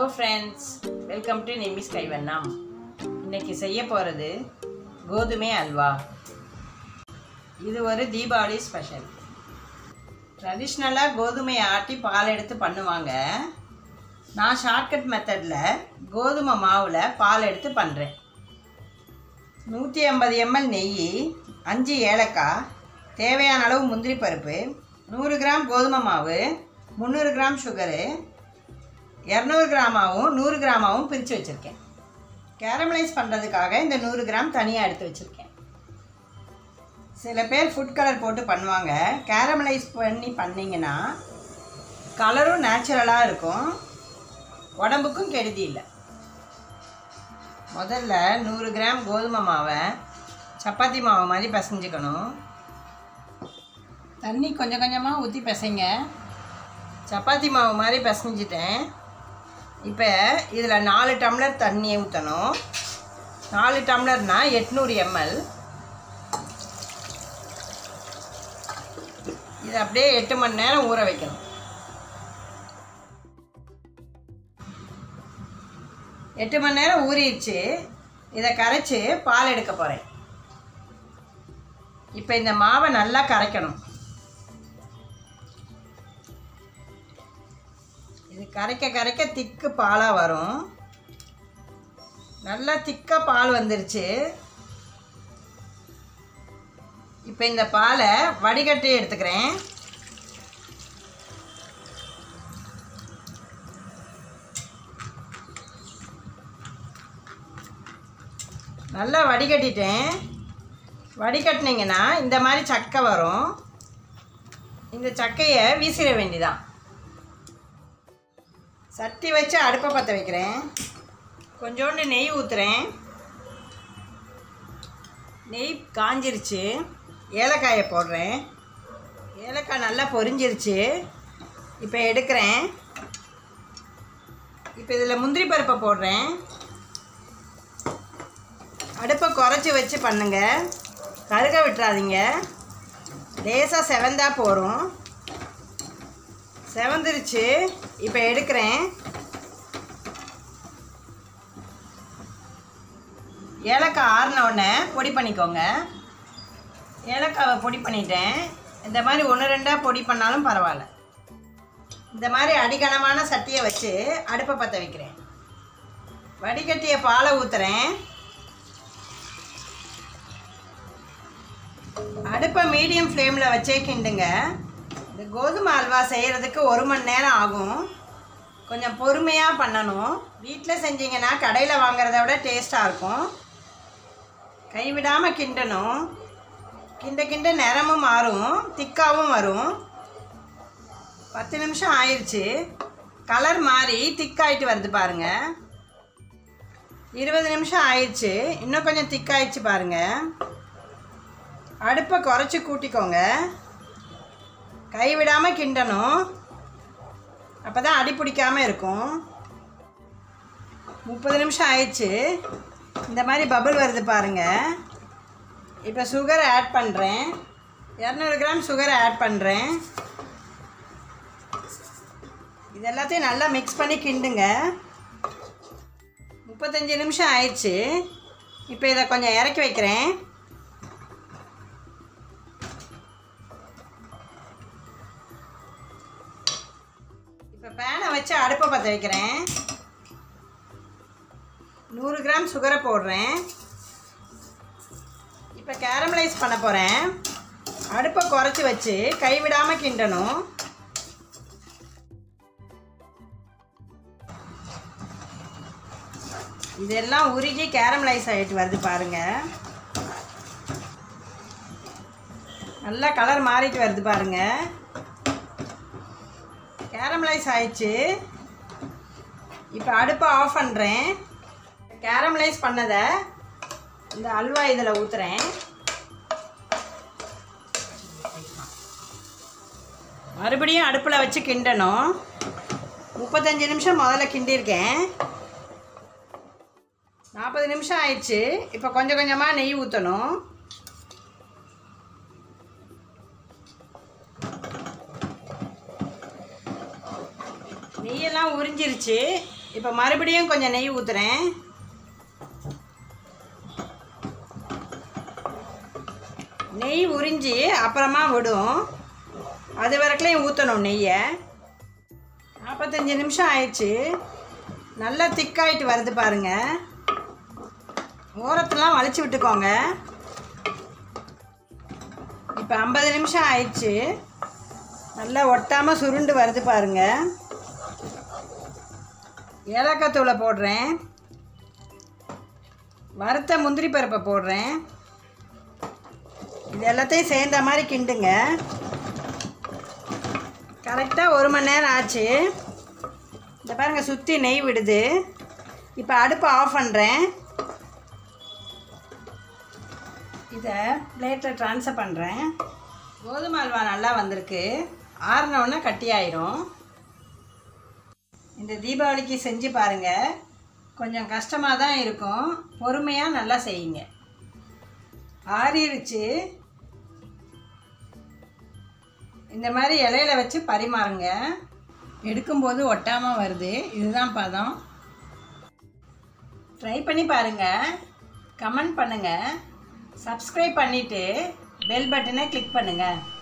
friends welcome to Nimis கைவண்ணம் இன்னைக்கு செய்ய போகிறது கோதுமை அல்வா இது ஒரு தீபாவளி ஸ்பெஷல் ட்ரெடிஷ்னலாக கோதுமையை ஆட்டி பால் எடுத்து பண்ணுவாங்க நான் ஷார்ட்கட் மெத்தடில் கோதுமை மாவில் பால் எடுத்து பண்ணுறேன் நூற்றி ஐம்பது எம்எல் நெய் அஞ்சு ஏலக்காய் தேவையான அளவு முந்திரி பருப்பு நூறு கிராம் கோதுமை மாவு முந்நூறு கிராம் சுகரு இரநூறு கிராமாவும் நூறு கிராமாவும் பிரித்து வச்சுருக்கேன் கேரமலைஸ் பண்ணுறதுக்காக இந்த நூறு கிராம் தனியாக எடுத்து வச்சுருக்கேன் சில பேர் ஃபுட் கலர் போட்டு பண்ணுவாங்க கேரமலைஸ் பண்ணி பண்ணிங்கன்னா கலரும் நேச்சுரலாக இருக்கும் உடம்புக்கும் கெடுதி இல்லை முதல்ல நூறு கிராம் கோதுமை மாவை சப்பாத்தி மாவு மாதிரி பிசைஞ்சுக்கணும் தண்ணி கொஞ்சம் கொஞ்சமாக ஊற்றி பிசைங்க சப்பாத்தி மாவு மாதிரி பிசைஞ்சிட்டேன் இப்போ இதில் நாலு டம்ளர் தண்ணியை ஊற்றணும் நாலு டம்ளர்னால் எட்நூறு எம்எல் இது அப்படியே எட்டு மணி நேரம் ஊற வைக்கணும் எட்டு மணி நேரம் ஊறிடுச்சு இதை கரைச்சி பால் எடுக்க போகிறேன் இப்போ இந்த மாவை நல்லா கரைக்கணும் இது கரைக்க கரைக்க திக்கு பாலாக வரும் நல்லா திக்காக பால் வந்துருச்சு இப்போ இந்த பாலை வடிகட்டி எடுத்துக்கிறேன் நல்லா வடிகட்டிட்டேன் வடிகட்டினீங்கன்னா இந்த மாதிரி சக்கை வரும் இந்த சக்கையை வீசிட வேண்டிதான் சட்டி வச்சு அடுப்பை பற்ற வைக்கிறேன் கொஞ்சோண்டு நெய் ஊற்றுறேன் நெய் காஞ்சிருச்சு ஏலக்காயை போடுறேன் ஏலக்காய் நல்லா பொரிஞ்சிருச்சு இப்போ எடுக்கிறேன் இப்போ இதில் முந்திரி பருப்பை போடுறேன் அடுப்பை குறைச்சி வச்சு பண்ணுங்க கருக விட்டுறாதீங்க லேசாக செவந்தா போகிறோம் செவந்துருச்சு இப்போ எடுக்கிறேன் ஏலக்காய் ஆறின உடனே பொடி பண்ணிக்கோங்க ஏலக்காவை பொடி பண்ணிட்டேன் இந்த மாதிரி ஒன்று ரெண்டாக பொடி பண்ணாலும் பரவாயில்ல இந்த மாதிரி அடிகனமான சட்டியை வச்சு அடுப்பை பற்ற வைக்கிறேன் வடிகட்டிய பாலை ஊற்றுறேன் அடுப்பை மீடியம் ஃப்ளேமில் வச்சே கிண்டுங்க இந்த கோதுமை அல்வா செய்கிறதுக்கு ஒரு மணி நேரம் ஆகும் கொஞ்சம் பொறுமையாக பண்ணணும் வீட்டில் செஞ்சீங்கன்னா கடையில் வாங்குறத விட டேஸ்ட்டாக இருக்கும் கைவிடாமல் கிண்டணும் கிண்ட கிண்ட நிறமும் மாறும் திக்காவும் வரும் பத்து நிமிஷம் ஆயிடுச்சு கலர் மாறி திக்காயிட்டு வருது பாருங்கள் இருபது நிமிஷம் ஆயிடுச்சு இன்னும் கொஞ்சம் திக்காயிடுச்சு பாருங்கள் அடுப்பை குறைச்சி கூட்டிக்கோங்க கைவிடாமல் கிண்டணும் அப்போ தான் அடி பிடிக்காமல் இருக்கும் முப்பது நிமிஷம் ஆயிடுச்சு இந்த மாதிரி பபுள் வருது பாருங்கள் இப்போ சுகர் ஆட் பண்ணுறேன் இரநூறு கிராம் சுகரை ஆட் பண்ணுறேன் இது எல்லாத்தையும் நல்லா மிக்ஸ் பண்ணி கிண்டுங்க முப்பத்தஞ்சு நிமிஷம் ஆயிடுச்சு இப்போ இதை கொஞ்சம் இறக்கி வைக்கிறேன் இப்போ பேனை வச்சு அடுப்பை பற்ற வைக்கிறேன் நூறு கிராம் சுகரை போடுறேன் இப்போ கேரமலைஸ் பண்ண போகிறேன் அடுப்பை குறைச்சி வச்சு கைவிடாமல் கிண்டணும் இதெல்லாம் உருகி கேரமலைஸ் ஆகிட்டு வருது பாருங்கள் நல்லா கலர் மாறிட்டு வருது பாருங்கள் கேரமலைஸ் ஆயிடுச்சு இப்போ அடுப்பை ஆஃப் பண்ணுறேன் கேரமலைஸ் பண்ணதை இந்த அல்வா இதில் ஊற்றுறேன் மறுபடியும் அடுப்பில் வச்சு கிண்டணும் முப்பத்தஞ்சு நிமிஷம் முதல்ல கிண்டியிருக்கேன் நாற்பது நிமிஷம் ஆயிடுச்சு இப்போ கொஞ்சம் கொஞ்சமாக நெய் ஊற்றணும் நெய்யெல்லாம் உறிஞ்சிருச்சு இப்போ மறுபடியும் கொஞ்சம் நெய் ஊற்றுறேன் நெய் உறிஞ்சி அப்புறமா விடும் அது வரைக்கும் ஊற்றணும் நெய்யை நாற்பத்தஞ்சு நிமிஷம் ஆயிடுச்சு நல்லா திக்காயிட்டு வருது பாருங்க ஓரத்தெல்லாம் வலிச்சு விட்டுக்கோங்க இப்போ ஐம்பது நிமிஷம் ஆயிடுச்சு நல்லா ஒட்டாமல் சுருண்டு வருது பாருங்க ஏலக்காய் தூளை போடுறேன் வறுத்த முந்திரி பருப்பை போடுறேன் இது எல்லாத்தையும் சேர்ந்த மாதிரி கிண்டுங்க கரெக்டாக ஒரு மணி நேரம் ஆச்சு இந்த பாருங்கள் சுற்றி நெய் விடுது இப்போ அடுப்பை ஆஃப் பண்ணுறேன் இதை பிளேட்டில் ட்ரான்ஸ்ஃபர் பண்ணுறேன் கோதுமை அல்வா நல்லா வந்திருக்கு ஆறினவுடனே கட்டி ஆயிரும் இந்த தீபாவளிக்கு செஞ்சு பாருங்கள் கொஞ்சம் கஷ்டமாக தான் இருக்கும் பொறுமையாக நல்லா செய்யுங்க ஆறிடுச்சு இந்த மாதிரி இலையில வச்சு பரிமாறுங்க எடுக்கும்போது ஒட்டாமல் வருது இதுதான் பதம் ட்ரை பண்ணி பாருங்கள் கமெண்ட் பண்ணுங்கள் சப்ஸ்கிரைப் பண்ணிவிட்டு பெல் பட்டனை கிளிக் பண்ணுங்கள்